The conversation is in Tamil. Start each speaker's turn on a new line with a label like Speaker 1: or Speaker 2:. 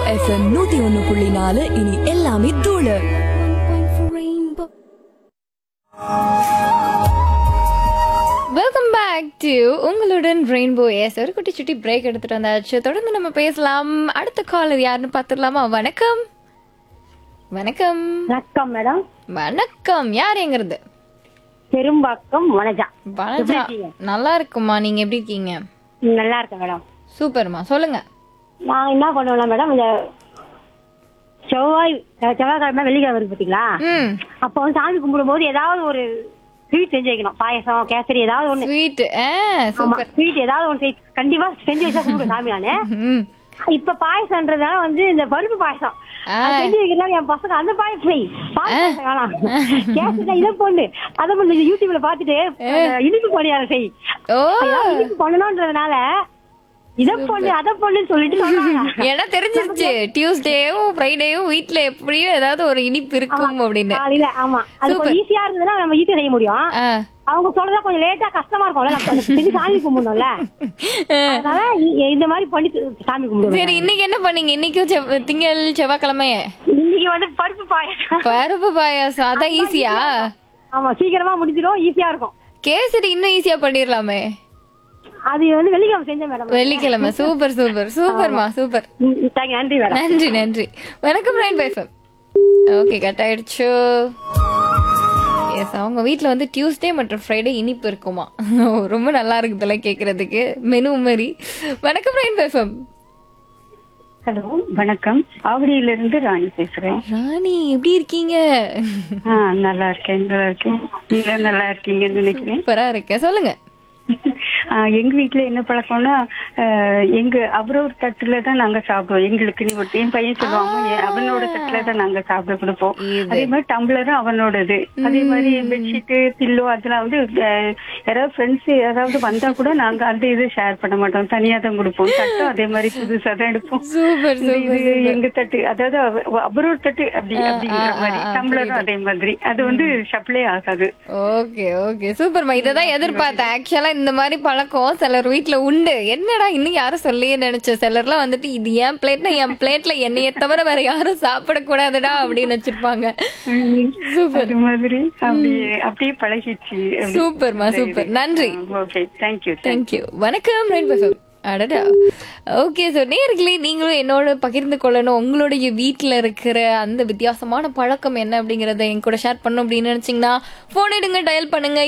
Speaker 1: எஃப்எம் நூத்தி ஒன்னு புள்ளி நாலு இனி எல்லாமே தூளு
Speaker 2: வெல்கம் பேக் டு உங்களுடன் ரெயின்போ எஸ் ஒரு குட்டி சுட்டி பிரேக் எடுத்துட்டு வந்தாச்சு தொடர்ந்து நம்ம பேசலாம் அடுத்த காலர் யாருன்னு பார்த்துடலாமா வணக்கம் வணக்கம்
Speaker 3: வணக்கம் மேடம்
Speaker 2: வணக்கம் யார் எங்கிறது
Speaker 3: பெரும்பாக்கம் வனஜா
Speaker 2: வணக்கம்
Speaker 3: எப்படி இருக்கீங்க?
Speaker 2: நல்லா இருக்குமா நீங்க எப்படி இருக்கீங்க
Speaker 3: நல்லா இருக்கேன் மேடம்
Speaker 2: சூப்பர்மா சொல்லுங்க
Speaker 3: நான் என்ன பண்ணுவேன் மேடம் இந்த செவ்வாய் அஹ் செவ்வாய்க்கிழமை வெள்ளிக்கிழமை வருது பாத்தீங்களா
Speaker 2: ம்
Speaker 3: அப்போ வந்து சாமி கும்பிடும் போது ஏதாவது ஒரு ஸ்வீட் செஞ்சு வைக்கணும் பாயசம் கேசரி ஏதாவது ஒண்ணு
Speaker 2: ஸ்வீட் ஆ
Speaker 3: ஆமா
Speaker 2: சூப்பர்
Speaker 3: ஸ்வீட் ஏதாவது ஒண்ணு செய்- கண்டிப்பா செஞ்சு வச்சா கும்பிடுவேன் சாமி நானு
Speaker 2: ம்
Speaker 3: இப்ப பாயசம்ன்றதால வந்து இந்த பருப்பு பாயசம்
Speaker 2: ஆ.
Speaker 3: அது செஞ்சு வைக்கிறதால என் பசங்க அந்த பாயசம் செய் பாயசம் வேணாம் கேசரி இதை பொண்ணு அதை பண்ணு யூடியூப்ல பாத்துட்டு அந்த இனிப்பு பணியாரம் செய்
Speaker 2: ஓ
Speaker 3: ஏதாவது இனிப்பு பண்ணணும்ன்றதுனால இத பொண்ணு அத பொண்ணுன்னு சொல்லிட்டு சொல்றாங்க
Speaker 2: ஏன்னா தெரிஞ்சிருச்சு டியூஸ்டேயும் ஃப்ரைடேயும் வீட்ல எப்படியும் ஏதாவது ஒரு இனிப்பு இருக்கும் அப்படின்னு
Speaker 3: காலையில ஆமா அது கொஞ்சம் ஈஸியா இருந்ததுன்னா நம்ம ஈஸியா செய்ய முடியும்
Speaker 2: ஆ.
Speaker 3: அவங்க சொல்றதா கொஞ்சம் லேட்டா கஷ்டமா இருக்கும்ல நம்ம அதை செஞ்சு சாமி கும்பிடணும்ல அதனால இ- இந்த மாதிரி பண்ணி சாமி கும்பிடுவோம்
Speaker 2: சரி இன்னைக்கு என்ன பண்ணீங்க இன்னைக்கும் செவ்- திங்கள் செவ்வாய்க்கிழமை
Speaker 3: இன்னைக்கு வந்து பருப்பு பாயசம்
Speaker 2: பருப்பு பாயாசம் அதான் ஈஸியா
Speaker 3: ஆமா சீக்கிரமா முடிஞ்சிடும் ஈஸியா இருக்கும்
Speaker 2: கேசரி இன்னும் ஈஸியா பண்ணிடலாமே
Speaker 3: அது வந்து வெள்ளிக்கிழமை செஞ்சேன் மேடம்
Speaker 2: வெள்ளிக்கிழமை சூப்பர் சூப்பர் சூப்பர்மா சூப்பர்
Speaker 3: தேங்க்யூ நன்றி மேடம்
Speaker 2: நன்றி நன்றி வணக்கம் ரைன் பைஃபம் ஓகே கட் ஆயிடுச்சு எஸ் அவங்க வீட்டில் வந்து டியூஸ்டே மற்றும் ஃப்ரைடே இனிப்பு இருக்குமா ரொம்ப நல்லா இருக்குதுல கேட்கறதுக்கு மெனு மாதிரி வணக்கம் ரைன் பைஃபம்
Speaker 4: ஹலோ வணக்கம் ஆவடியிலிருந்து ராணி பேசுறேன்
Speaker 2: ராணி எப்படி இருக்கீங்க
Speaker 4: ஆ நல்லா இருக்கேன் நல்லா இருக்கேன் நீங்க நல்லா இருக்கீங்கன்னு நினைக்கிறேன்
Speaker 2: சூப்பரா இருக்கேன் சொல்லுங்க
Speaker 4: ஆ, எங்க வீட்ல என்ன பழக்கம்னா ஆ, எங்க அவரோட தட்டுல தான் நாங்க சாப்பிடுவோம் எங்களுக்கு நீ ஒரு- என் பையன் சொல்லுவாங்க "என் அவனோட தட்டுல தான் நாங்க சாப்பிட கொடுப்போம்
Speaker 2: இது.
Speaker 4: அதே மாதிரி டம்ளரும் அவனோடது அதே மாதிரி பெட்ஷீட் பில்லோ அதெல்லாம் வந்து ஆ, யாராவது ஃப்ரெண்ட்ஸ் யாராவது வந்தா கூட நாங்க அந்த இது ஷேர் பண்ண மாட்டோம் தனியா தான் கொடுப்போம் தட்டும் அதே மாதிரி புதுசா தான் எடுப்போம்
Speaker 2: சூப்பர்
Speaker 4: இந்த
Speaker 2: சூப்பர்
Speaker 4: இது எங்க தட்டு அதாவது அவ- அவரோட தட்டு அப்படி
Speaker 2: ஆ,
Speaker 4: அப்படிங்கிற
Speaker 2: ஆ,
Speaker 4: மாதிரி
Speaker 2: ஆ,
Speaker 4: டம்ளரும் அதே மாதிரி அது வந்து ஷப்ளே ஆகாது
Speaker 2: ஓகே ஓகே சூப்பர்மா இததான் எதிர்பார்த்தேன் ஆக்சுவலா இந்த மாதிரி பழக்கம் சிலர் வீட்ல உண்டு என்னடா இன்னும் யாரும் சொல்லியே நினைச்ச சிலர்லாம் வந்துட்டு இது என் பிளேட்னா என் பிளேட்ல என்னைய தவிர வேற யாரும் சாப்பிடக்கூடாதுடா அப்படின்னு வச்சிருப்பாங்க சூப்பர்
Speaker 4: அது மாதிரி அப்படியே அப்படியே பழகிடுச்சு அப்படி.
Speaker 2: சூப்பர்மா சூப்பர் நன்றி
Speaker 4: ஓகே தேங்க்யூ
Speaker 2: தேங்க்யூ வணக்கம் ரெயின் பசம் அடடா ஓகே ஸோ நேர்களே நீங்களும் என்னோட பகிர்ந்து கொள்ளணும் உங்களுடைய வீட்டில் இருக்கிற அந்த வித்தியாசமான பழக்கம் என்ன அப்படிங்கறத என் கூட ஷேர் பண்ணணும் அப்படின்னு நினைச்சீங்கன்னா ஃபோன் எடுங்க டயல் பண்ணுங்க